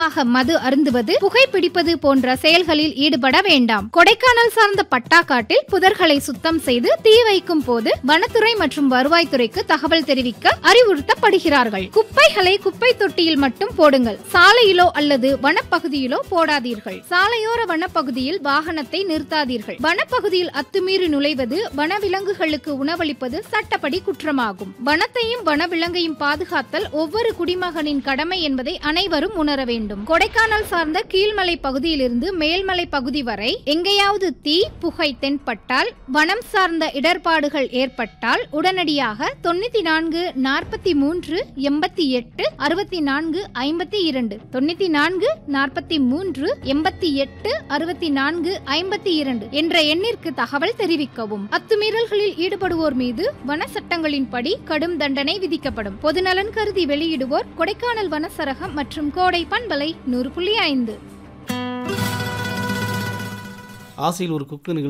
ஆக மது அருந்துவது புகைப்பிடிப்பது போன்ற செயல்களில் ஈடுபட வேண்டாம் கொடைக்கானல் சார்ந்த பட்டாக்காட்டில் புதர்களை சுத்தம் செய்து தீ வைக்கும் போது வனத்துறை மற்றும் வருவாய்த்துறைக்கு தகவல் தெரிவிக்க அறிவுறுத்தப்படுகிறார்கள் குப்பைகளை குப்பை தொட்டியில் மட்டும் போடுங்கள் சாலையிலோ அல்லது வனப்பகுதியிலோ போடாதீர்கள் சாலையோர வனப்பகுதியில் வாகனத்தை நிறுத்தாதீர்கள் வனப்பகுதியில் அத்துமீறி நுழைவது வனவிலங்குகளுக்கு உணவளிப்பது சட்டப்படி குற்றமாகும் வனத்தையும் வனவிலங்கையும் பாதுகாத்தல் ஒவ்வொரு குடிமகனின் கடமை என்பதை அனைவரும் உணர வேண்டும் கொடைக்கானல் சார்ந்த கீழ்மலை பகுதியிலிருந்து மேல்மலை பகுதி வரை எங்கேயாவது தீ புகை தென்பட்டால் வனம் சார்ந்த இடர்பாடுகள் ஏற்பட்டால் உடனடியாக தொண்ணூத்தி நான்கு நாற்பத்தி மூன்று எண்பத்தி எட்டு அறுபத்தி நான்கு ஐம்பத்தி இரண்டு தொண்ணூத்தி நான்கு நாற்பத்தி மூன்று எண்பத்தி எட்டு அறுபத்தி நான்கு ஐம்பத்தி இரண்டு என்ற எண்ணிற்கு தகவல் தெரிவிக்கவும் அத்துமீறல்களில் ஈடுபடுவோர் மீது வன சட்டங்களின்படி கடும் தண்டனை விதிக்கப்படும் பொதுநலன் கருதி வெளியிடுவோர் கொடைக்கானல் வனசரகம் மற்றும் கோடை பண்பலை நூறு புள்ளி ஐந்து ஆசையில் ஒரு குக்கு நிகழ்ச்சி